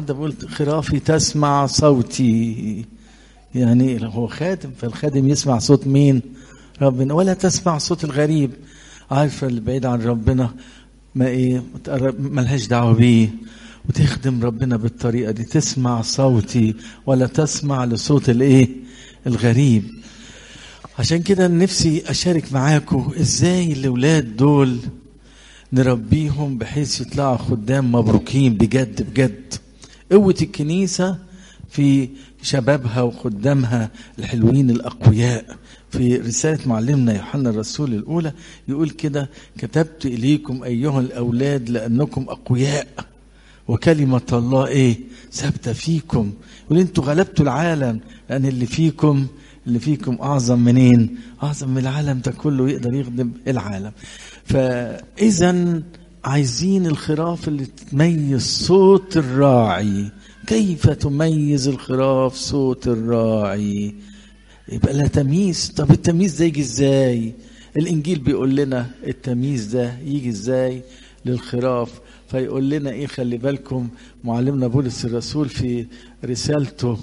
النهارده بيقول خرافي تسمع صوتي يعني هو خادم فالخادم يسمع صوت مين ربنا ولا تسمع صوت الغريب عارفه اللي بعيد عن ربنا ما ايه ملهاش دعوه بيه وتخدم ربنا بالطريقه دي تسمع صوتي ولا تسمع لصوت الايه الغريب عشان كده نفسي اشارك معاكم ازاي الاولاد دول نربيهم بحيث يطلعوا خدام مبروكين بجد بجد قوة الكنيسة في شبابها وخدامها الحلوين الأقوياء في رسالة معلمنا يوحنا الرسول الأولى يقول كده كتبت إليكم أيها الأولاد لأنكم أقوياء وكلمة الله إيه ثابتة فيكم يقول أنتوا غلبتوا العالم لأن اللي فيكم اللي فيكم أعظم منين أعظم من العالم ده كله يقدر يخدم العالم فإذا عايزين الخراف اللي تميز صوت الراعي كيف تميز الخراف صوت الراعي يبقى لها تمييز طب التمييز ده يجي ازاي الانجيل بيقول لنا التمييز ده يجي ازاي للخراف فيقول لنا ايه خلي بالكم معلمنا بولس الرسول في رسالته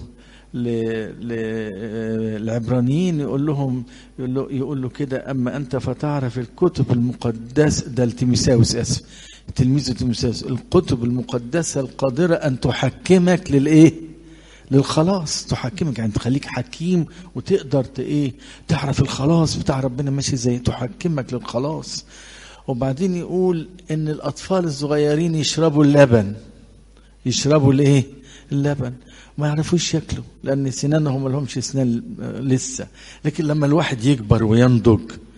للعبرانيين يقول لهم يقول له, يقول له كده اما انت فتعرف الكتب المقدسه ده التيموساوس اسف تلميذ تيموساوس الكتب المقدسه القادره ان تحكمك للايه؟ للخلاص تحكمك يعني تخليك حكيم وتقدر ايه تعرف الخلاص بتاع ربنا ماشي ازاي تحكمك للخلاص وبعدين يقول ان الاطفال الصغيرين يشربوا اللبن يشربوا الايه اللبن ما يعرفوش ياكلوا لان سنانهم ما لهمش اسنان لسه لكن لما الواحد يكبر وينضج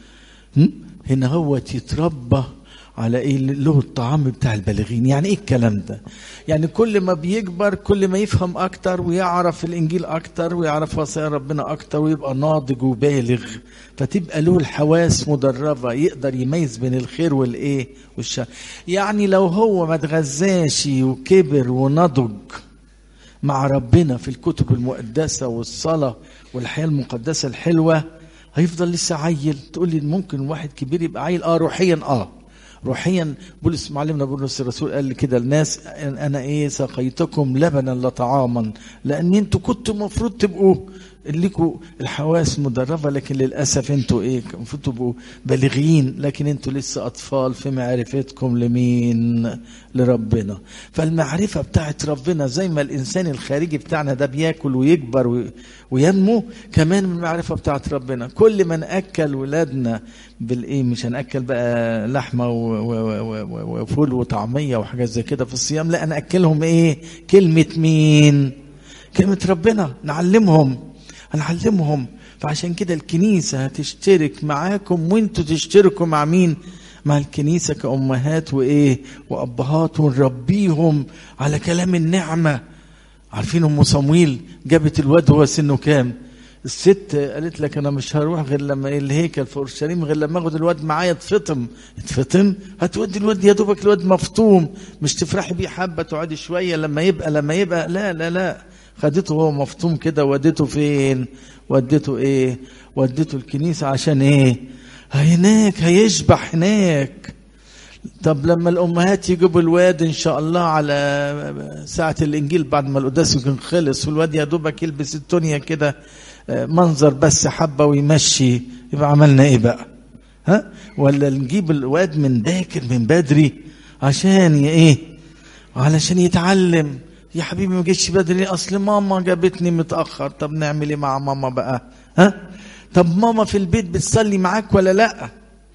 هنا هو يتربى على ايه له الطعام بتاع البالغين يعني ايه الكلام ده يعني كل ما بيكبر كل ما يفهم اكتر ويعرف الانجيل اكتر ويعرف وصايا ربنا اكتر ويبقى ناضج وبالغ فتبقى له الحواس مدربه يقدر يميز بين الخير والايه والشر يعني لو هو ما اتغذاش وكبر ونضج مع ربنا في الكتب المقدسة والصلاة والحياة المقدسة الحلوة هيفضل لسه عيل تقول لي ممكن واحد كبير يبقى عيل اه روحيا اه روحيا بولس معلمنا بولس الرسول قال كده الناس انا ايه سقيتكم لبنا لا طعاما لان انتوا كنتوا المفروض تبقوا ليكوا الحواس مدربة لكن للأسف انتوا ايه المفروض تبقوا بالغين لكن انتوا لسه أطفال في معرفتكم لمين لربنا فالمعرفة بتاعت ربنا زي ما الإنسان الخارجي بتاعنا ده بياكل ويكبر وينمو كمان من المعرفة بتاعت ربنا كل ما نأكل ولادنا بالايه مش هنأكل بقى لحمة وفول وطعمية وحاجات زي كده في الصيام لا نأكلهم ايه كلمة مين كلمة ربنا نعلمهم هنعلمهم فعشان كده الكنيسة هتشترك معاكم وانتوا تشتركوا مع مين مع الكنيسة كأمهات وإيه وأبهات ونربيهم على كلام النعمة عارفين أم صمويل جابت الواد وهو سنه كام الست قالت لك انا مش هروح غير لما ايه الهيكل في اورشليم غير لما اخد الواد معايا يتفطم يتفطم هتودي الواد يا دوبك الواد مفطوم مش تفرحي بيه حبه تقعدي شويه لما يبقى لما يبقى لا لا لا خدته وهو مفطوم كده وديته فين وديته ايه وديته الكنيسة عشان ايه هناك هيشبع هناك طب لما الامهات يجيبوا الواد ان شاء الله على ساعة الانجيل بعد ما القداس يكون خلص والواد يا دوبك يلبس التونيا كده منظر بس حبة ويمشي يبقى عملنا ايه بقى ها ولا نجيب الواد من باكر من بدري عشان ايه علشان يتعلم يا حبيبي ما جيتش بدري اصل ماما جابتني متاخر طب نعمل ايه مع ماما بقى ها طب ماما في البيت بتصلي معاك ولا لا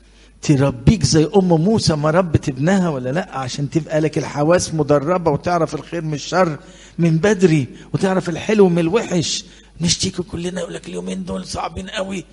تربيك زي ام موسى ما ربت ابنها ولا لا عشان تبقى لك الحواس مدربه وتعرف الخير من الشر من بدري وتعرف الحلو من الوحش نشتكي كلنا يقول لك اليومين دول صعبين قوي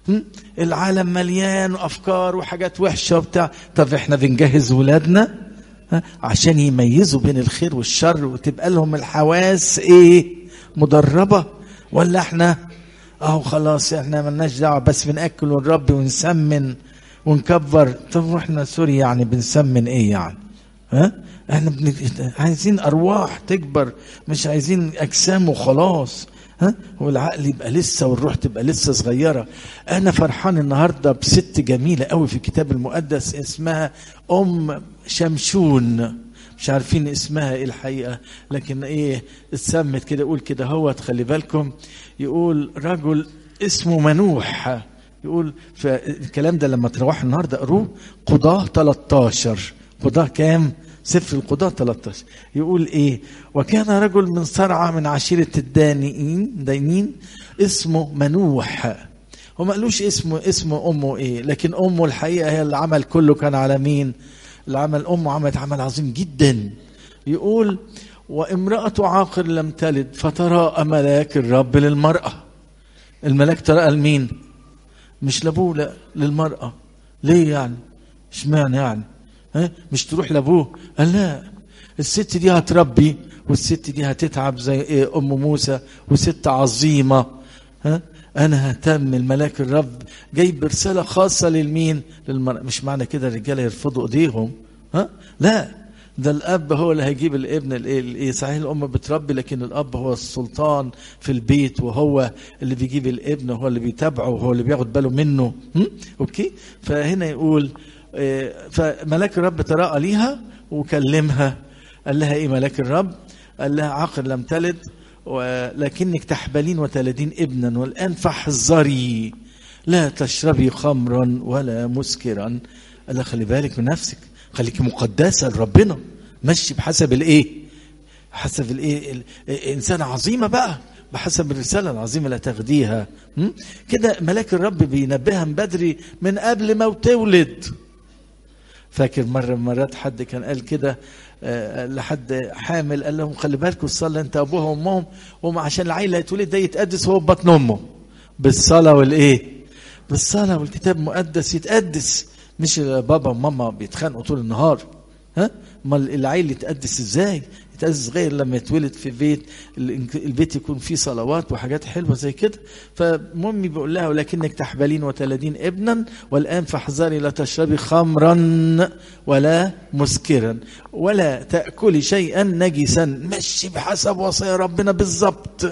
العالم مليان افكار وحاجات وحشه وبتاع طب احنا بنجهز ولادنا عشان يميزوا بين الخير والشر وتبقى لهم الحواس ايه مدربه ولا احنا اهو خلاص احنا ملناش دعوه بس بناكل ونربي ونسمن ونكبر طب واحنا سوري يعني بنسمن ايه يعني ها احنا بن... عايزين ارواح تكبر مش عايزين اجسام وخلاص ها والعقل يبقى لسه والروح تبقى لسه صغيره انا فرحان النهارده بست جميله قوي في الكتاب المقدس اسمها ام شمشون مش عارفين اسمها ايه الحقيقه لكن ايه اتسمت كده يقول كده هو خلي بالكم يقول رجل اسمه منوح يقول فالكلام ده لما تروحوا النهارده قروه قضاه 13 قضاه كام؟ سفر القضاة 13 يقول ايه وكان رجل من صرعة من عشيرة الدانيين داينين اسمه منوح هو ما قالوش اسمه اسم امه ايه لكن امه الحقيقه هي العمل كله كان على مين العمل امه عملت عمل عظيم جدا يقول وامرأة عاقر لم تلد فتراءى ملاك الرب للمرأة الملاك تراءى لمين مش لابوه لا للمرأة ليه يعني اشمعنى يعني ها مش تروح لابوه قال لا الست دي هتربي والست دي هتتعب زي ايه ام موسى وست عظيمه ها انا هتم الملاك الرب جايب رساله خاصه للمين للمرأة مش معنى كده الرجاله يرفضوا ايديهم ها لا ده الاب هو اللي هيجيب الابن الايه صحيح الام بتربي لكن الاب هو السلطان في البيت وهو اللي بيجيب الابن وهو اللي بيتابعه وهو اللي بياخد باله منه هم؟ اوكي فهنا يقول فملاك الرب تراءى ليها وكلمها قال لها ايه ملاك الرب قال لها عاقر لم تلد ولكنك تحبلين وتلدين ابنا والان فاحذري لا تشربي خمرا ولا مسكرا قال لها خلي بالك من نفسك خليكي مقدسه لربنا مشي بحسب الايه حسب الايه انسانه عظيمه بقى بحسب الرساله العظيمه اللي هتاخديها كده ملاك الرب بينبهها من بدري من قبل ما تولد فاكر مرة من مرات حد كان قال كده لحد حامل قال لهم خلي بالكم الصلاة انت ابوها وامهم وهم عشان العيل هيتولد ده يتقدس وهو في بطن امه بالصلاة والايه؟ بالصلاة والكتاب المقدس يتقدس مش بابا وماما بيتخانقوا طول النهار ها؟ امال العيل يتقدس ازاي؟ يتقدس غير لما يتولد في بيت البيت يكون فيه صلوات وحاجات حلوه زي كده فالمهم بيقول لها ولكنك تحبلين وتلدين ابنا والان فاحذري لا تشربي خمرا ولا مسكرا ولا تاكلي شيئا نجسا مشي بحسب وصايا ربنا بالظبط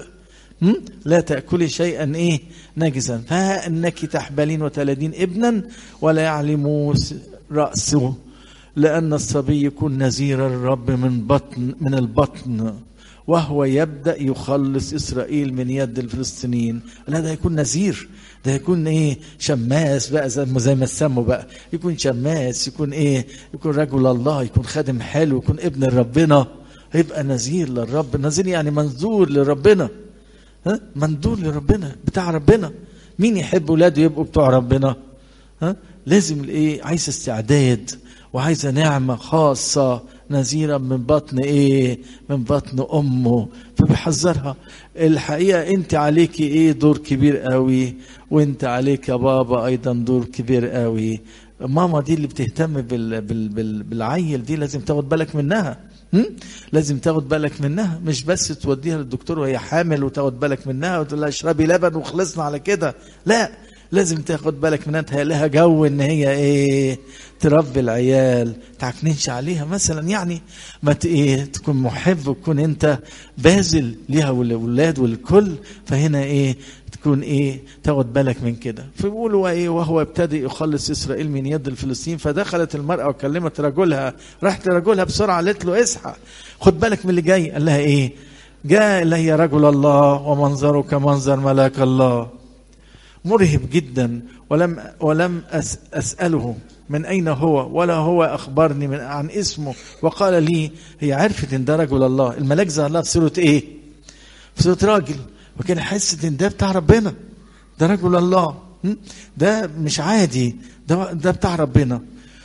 لا تأكلي شيئا إيه نجسا فها أنك تحبلين وتلدين ابنا ولا يعلم رأسه لأن الصبي يكون نذير الرب من بطن من البطن وهو يبدأ يخلص إسرائيل من يد الفلسطينيين لا ده هيكون نذير ده هيكون ايه شماس بقى زي ما زي ما سموا بقى يكون شماس يكون ايه يكون رجل الله يكون خادم حلو يكون ابن ربنا هيبقى نذير للرب نذير يعني منذور لربنا ها منذور لربنا بتاع ربنا مين يحب ولاده يبقوا بتوع ربنا ها لازم الايه عايز استعداد وعايزه نعمه خاصه نذيرا من بطن ايه من بطن امه فبيحذرها الحقيقه انت عليكي ايه دور كبير قوي وانت عليك يا بابا ايضا دور كبير قوي ماما دي اللي بتهتم بال بال بال بالعيل دي لازم تاخد بالك منها هم؟ لازم تاخد بالك منها مش بس توديها للدكتور وهي حامل وتاخد بالك منها وتقول لها اشربي لبن وخلصنا على كده لا لازم تاخد بالك منها هي لها جو ان هي ايه تربي العيال تعكننش عليها مثلا يعني ما ايه تكون محب وتكون انت باذل ليها والاولاد والكل فهنا ايه تكون ايه تاخد بالك من كده فبيقولوا ايه وهو ابتدى يخلص اسرائيل من يد الفلسطين فدخلت المراه وكلمت رجلها راحت لرجلها بسرعه قالت له اصحى خد بالك من اللي جاي قال لها ايه جاء الي رجل الله ومنظره كمنظر ملاك الله مرهب جدا ولم ولم أس اساله من اين هو ولا هو اخبرني من عن اسمه وقال لي هي عرفت ان ده رجل الله الملاك ظهر لها في صوره ايه؟ في صوره راجل وكان حست ان ده بتاع ربنا ده رجل الله ده مش عادي ده ده بتاع ربنا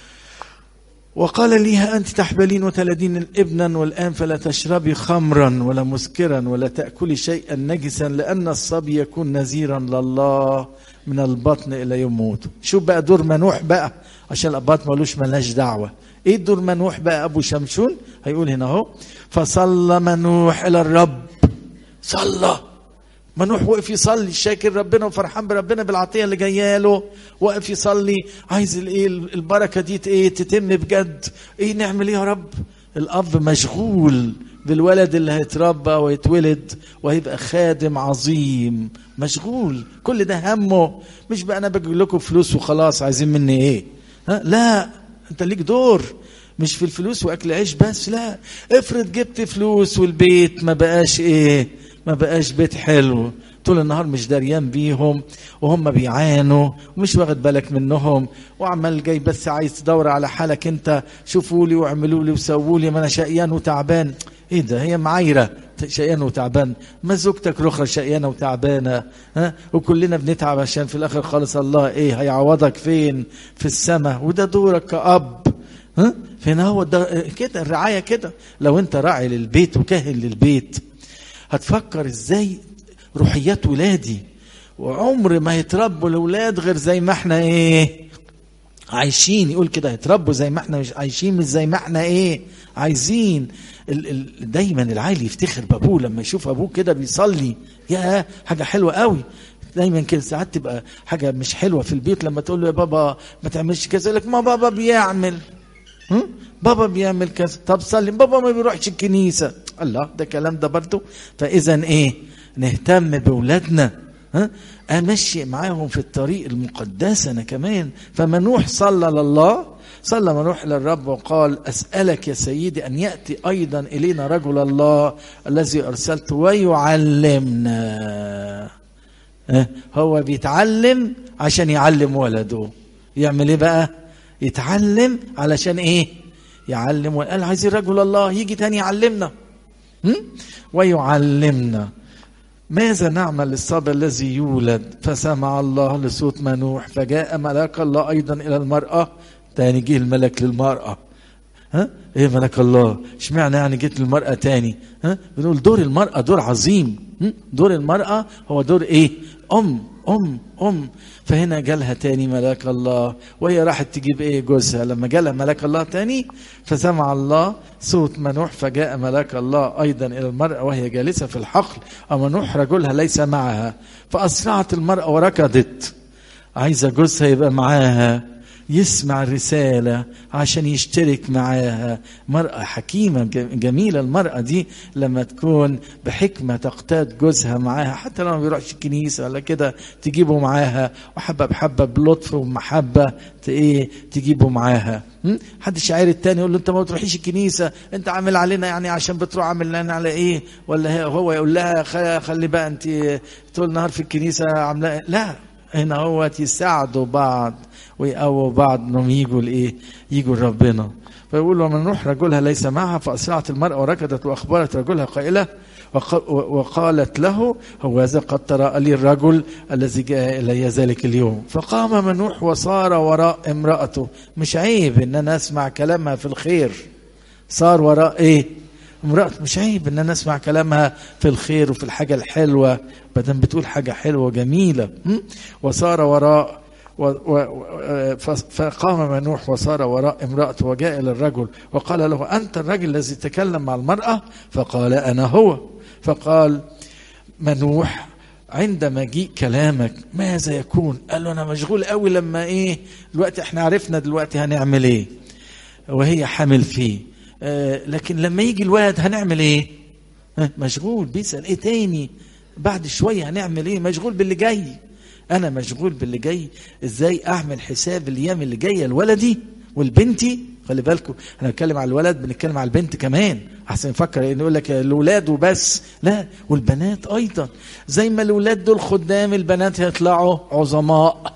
وقال لي أنت تحبلين وتلدين ابنا والآن فلا تشربي خمرا ولا مسكرا ولا تأكلي شيئا نجسا لأن الصبي يكون نذيرا لله من البطن إلى يوم موته شوف بقى دور منوح بقى عشان الأباط ملوش ملهاش دعوة إيه دور منوح بقى أبو شمشون هيقول هنا أهو فصلى منوح إلى الرب صلى منوح وقف يصلي شاكر ربنا وفرحان بربنا بالعطيه اللي جايه له وقف يصلي عايز الايه البركه دي ايه تتم بجد ايه نعمل ايه يا رب الاب مشغول بالولد اللي هيتربى ويتولد وهيبقى خادم عظيم مشغول كل ده همه مش بقى انا بجيب لكم فلوس وخلاص عايزين مني ايه ها لا انت ليك دور مش في الفلوس واكل عيش بس لا افرض جبت فلوس والبيت ما بقاش ايه ما بقاش بيت حلو طول النهار مش دريان بيهم وهم بيعانوا ومش واخد بالك منهم وعمال جاي بس عايز تدور على حالك انت شوفوا لي واعملوا لي وسووا لي ما انا شقيان وتعبان ايه ده هي معايره شقيان وتعبان ما زوجتك الاخرى شقيانه وتعبانه ها وكلنا بنتعب عشان في الاخر خالص الله ايه هيعوضك فين في السماء وده دورك كأب ها فين هو ده كده الرعايه كده لو انت راعي للبيت وكاهن للبيت هتفكر ازاي روحيات ولادي وعمر ما يتربوا الاولاد غير زي ما احنا ايه عايشين يقول كده يتربوا زي ما احنا مش عايشين مش زي ما احنا ايه عايزين ال ال دايما العيل يفتخر بابوه لما يشوف ابوه كده بيصلي يا حاجه حلوه قوي دايما كده ساعات تبقى حاجه مش حلوه في البيت لما تقول له يا بابا ما تعملش كذا يقول لك ما بابا بيعمل هم؟ بابا بيعمل كذا طب صلي بابا ما بيروحش الكنيسه الله ده كلام ده برضه فاذا ايه نهتم باولادنا ها امشي معاهم في الطريق المقدس انا كمان فمنوح صلى لله صلى منوح للرب وقال اسالك يا سيدي ان ياتي ايضا الينا رجل الله الذي ارسلته ويعلمنا ها هو بيتعلم عشان يعلم ولده يعمل ايه بقى يتعلم علشان ايه يعلم وقال عايزين رجل الله يجي تاني يعلمنا ويعلمنا ماذا نعمل للصبي الذي يولد فسمع الله لصوت منوح فجاء ملاك الله ايضا الى المراه تاني جه الملك للمراه ها ايه ملك الله اشمعنى يعني جيت للمراه تاني ها بنقول دور المراه دور عظيم دور المراه هو دور ايه ام ام ام فهنا جالها تاني ملاك الله وهي راحت تجيب ايه جوزها لما جالها ملاك الله تاني فسمع الله صوت منوح فجاء ملاك الله ايضا الى المراه وهي جالسه في الحقل ومنوح رجلها ليس معها فاسرعت المراه وركضت عايزه جوزها يبقى معاها يسمع الرسالة عشان يشترك معاها مرأة حكيمة جميلة المرأة دي لما تكون بحكمة تقتاد جوزها معاها حتى لو ما بيروحش الكنيسة ولا كده تجيبه معاها وحبة بحبة بلطف ومحبة ايه تجيبه معاها حد شاعر التاني يقول له انت ما بتروحيش الكنيسة انت عامل علينا يعني عشان بتروح عامل لنا على ايه ولا هو يقول لها خلي بقى انت طول النهار في الكنيسة عاملة لا هنا هو يساعدوا بعض ويقووا بعض انهم يجوا لايه؟ يجوا لربنا. فيقول ومن روح رجلها ليس معها فاسرعت المراه وركضت واخبرت رجلها قائله وقالت له هوذا قد تراءى لي الرجل الذي جاء الي ذلك اليوم فقام منوح وصار وراء امراته مش عيب ان انا اسمع كلامها في الخير صار وراء ايه امرأة مش عيب ان انا اسمع كلامها في الخير وفي الحاجة الحلوة بدل بتقول حاجة حلوة جميلة وصار وراء و و فقام منوح وصار وراء امرأته وجاء إلى الرجل وقال له أنت الرجل الذي تكلم مع المرأة فقال أنا هو فقال منوح عند مجيء كلامك ماذا يكون قال له أنا مشغول قوي لما إيه دلوقتي احنا عرفنا دلوقتي هنعمل إيه وهي حامل فيه آه لكن لما يجي الولد هنعمل إيه آه مشغول بيسأل إيه تاني بعد شوية هنعمل إيه مشغول باللي جاي انا مشغول باللي جاي ازاي اعمل حساب الايام اللي جايه لولدي والبنتي خلي بالكم احنا بنتكلم على الولد بنتكلم على البنت كمان احسن نفكر ان يقول لك الاولاد وبس لا والبنات ايضا زي ما الاولاد دول خدام البنات هيطلعوا عظماء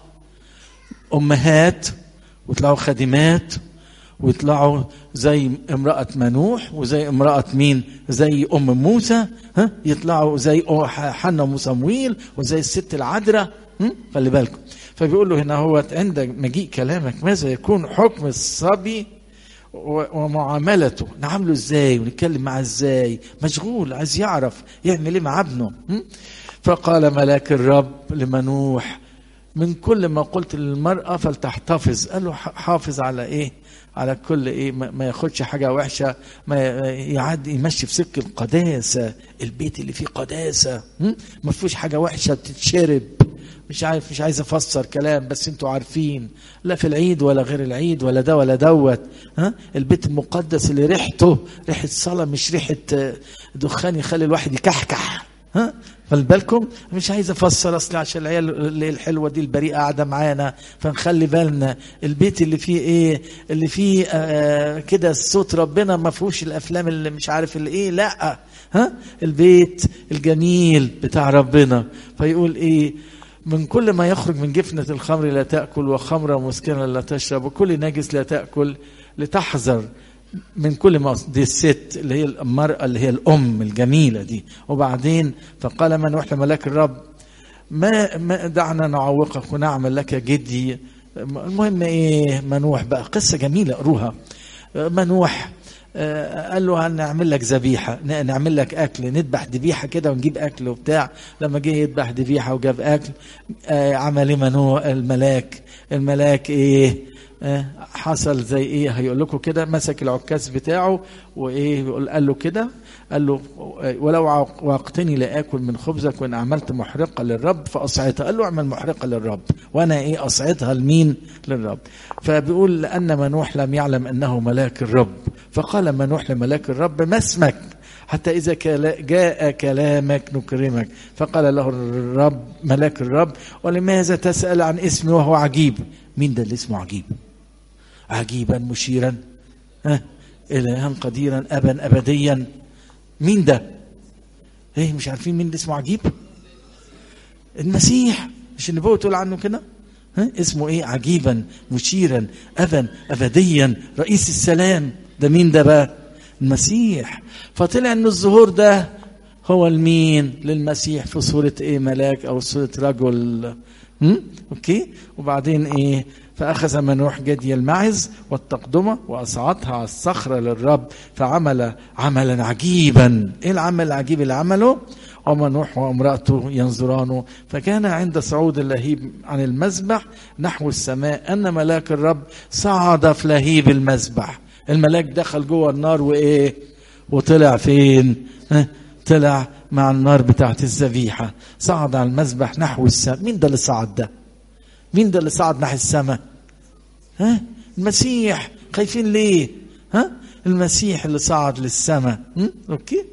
امهات ويطلعوا خادمات ويطلعوا زي امرأة منوح وزي امرأة مين زي أم موسى ها يطلعوا زي حنا وصمويل وزي الست العذراء خلي بالكم فبيقول له هنا هو عند مجيء كلامك ماذا يكون حكم الصبي ومعاملته نعامله ازاي ونتكلم معاه ازاي مشغول عايز يعرف يعمل ايه مع ابنه فقال ملاك الرب لمنوح من كل ما قلت للمرأة فلتحتفظ قال له حافظ على ايه على كل ايه ما ياخدش حاجه وحشه ما يعدي يمشي في سكه القداسه البيت اللي فيه قداسه ما فيهوش حاجه وحشه بتتشرب مش عارف مش عايز افسر كلام بس انتوا عارفين لا في العيد ولا غير العيد ولا ده ولا دوت ها البيت المقدس اللي ريحته ريحه صلاه مش ريحه دخان يخلي الواحد يكحكح ها خلي بالكم مش عايز افسر اصل عشان العيال اللي الحلوه دي البريئه قاعده معانا فنخلي بالنا البيت اللي فيه ايه اللي فيه آه كده صوت ربنا ما فيهوش الافلام اللي مش عارف اللي ايه لا ها البيت الجميل بتاع ربنا فيقول ايه من كل ما يخرج من جفنة الخمر لا تأكل وخمرة مسكنة لا تشرب وكل نجس لا تأكل لتحذر من كل ما دي الست اللي هي المرأة اللي هي الأم الجميلة دي وبعدين فقال من وحل ملاك الرب ما, ما دعنا نعوقك ونعمل لك جدي المهم ايه منوح بقى قصة جميلة قروها منوح قال له هنعمل لك ذبيحة نعمل لك أكل نذبح ذبيحة كده ونجيب أكل وبتاع لما جه يذبح ذبيحة وجاب أكل عمل ايه منوح الملاك الملاك إيه حصل زي ايه هيقول لكم كده مسك العكاز بتاعه وايه يقول قال له كده قال له ولو عوقتني لاكل من خبزك وان عملت محرقه للرب فاصعدها قال له اعمل محرقه للرب وانا ايه اصعدها لمين للرب فبيقول لان منوح لم يعلم انه ملاك الرب فقال منوح لملاك الرب ما اسمك حتى إذا جاء كلامك نكرمك فقال له الرب ملاك الرب ولماذا تسأل عن اسمي وهو عجيب مين ده اللي اسمه عجيب عجيبا مشيرا ها إلها قديرا أبا أبديا مين ده ايه مش عارفين مين اللي اسمه عجيب المسيح مش النبوة تقول عنه كده ها اسمه ايه عجيبا مشيرا أبا أبديا رئيس السلام ده مين ده بقى المسيح فطلع ان الظهور ده هو المين للمسيح في صورة ايه ملاك او صورة رجل هم؟ اوكي وبعدين ايه فاخذ منوح جدي المعز والتقدمة واصعدها على الصخرة للرب فعمل عملا عجيبا ايه العمل العجيب اللي عمله ومنوح وامرأته ينظرانه فكان عند صعود اللهيب عن المذبح نحو السماء ان ملاك الرب صعد في لهيب المذبح الملاك دخل جوه النار وايه وطلع فين ها طلع مع النار بتاعت الذبيحة صعد على المذبح نحو السماء مين ده اللي صعد ده مين ده اللي صعد نحو السماء ها المسيح خايفين ليه ها المسيح اللي صعد للسماء اوكي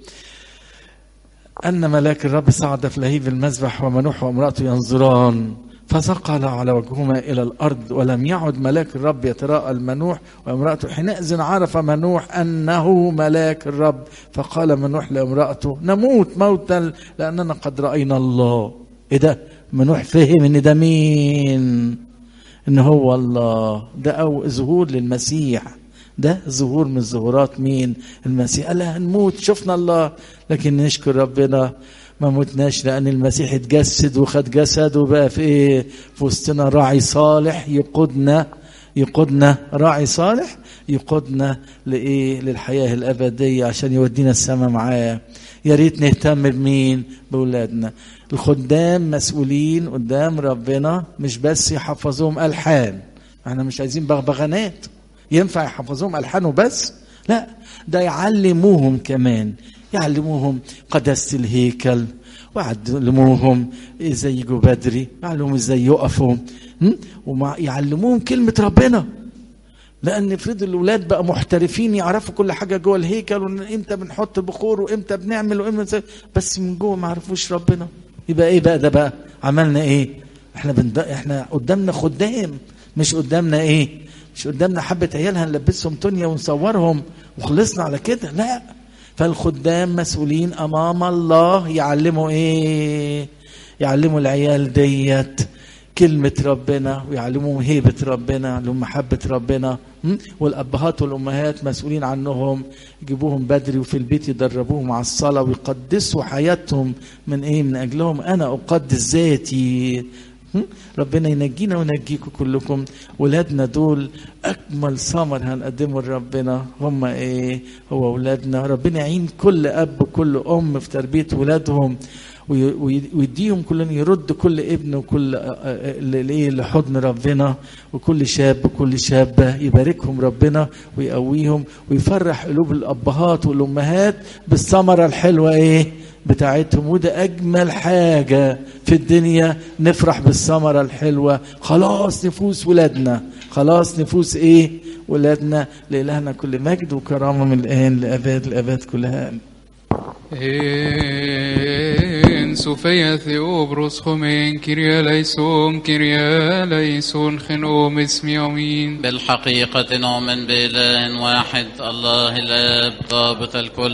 أن ملاك الرب صعد في لهيب المذبح ومنوح وامرأته ينظران فثقل على وجههما إلى الأرض ولم يعد ملاك الرب يتراءى المنوح وامرأته حينئذ عرف منوح أنه ملاك الرب فقال منوح لامرأته نموت موتا لأننا قد رأينا الله إيه ده منوح فهم إن ده مين إن هو الله ده أو ظهور للمسيح ده ظهور من ظهورات مين المسيح قال هنموت شفنا الله لكن نشكر ربنا ما متناش لأن المسيح اتجسد وخد جسد وبقى في إيه في وسطنا راعي صالح يقودنا يقودنا راعي صالح يقودنا لإيه للحياة الأبدية عشان يودينا السماء معاه يا ريت نهتم بمين بأولادنا الخدام مسؤولين قدام ربنا مش بس يحفظوهم ألحان احنا مش عايزين بغبغانات ينفع يحفظوهم ألحان وبس لا ده يعلموهم كمان يعلموهم قداسة الهيكل ويعلموهم ازاي يجوا بدري يعلموهم ازاي يقفوا ويعلموهم كلمة ربنا لان افرض الاولاد بقى محترفين يعرفوا كل حاجه جوه الهيكل وامتى بنحط البخور وامتى بنعمل وامتى بس من جوه ما عرفوش ربنا يبقى ايه بقى ده بقى عملنا ايه احنا بند... احنا قدامنا خدام مش قدامنا ايه مش قدامنا حبه عيال هنلبسهم تونيا ونصورهم وخلصنا على كده لا فالخدام مسؤولين امام الله يعلموا ايه يعلموا العيال ديت كلمة ربنا ويعلموهم هيبة ربنا يعلموهم محبة ربنا والأبهات والأمهات مسؤولين عنهم يجيبوهم بدري وفي البيت يدربوهم على الصلاة ويقدسوا حياتهم من إيه من أجلهم أنا أقدس ذاتي ربنا ينجينا وينجيكم كلكم ولادنا دول اجمل ثمر هنقدمه لربنا هم ايه هو ولادنا ربنا يعين كل اب وكل ام في تربيه ولادهم ويديهم كلهم يرد كل ابن وكل ايه لحضن ربنا وكل شاب وكل شابه يباركهم ربنا ويقويهم ويفرح قلوب الابهات والامهات بالثمره الحلوه ايه بتاعتهم وده اجمل حاجه في الدنيا نفرح بالثمره الحلوه خلاص نفوس ولادنا خلاص نفوس ايه ولادنا لالهنا كل مجد وكرامه من الان لاباد الاباد كلها إيه خمين سوفيا ثيوبروس خمين كريا ليسون كريا ليسون خنوم اسم يومين بالحقيقة نؤمن بإله واحد الله الآب ضابط الكل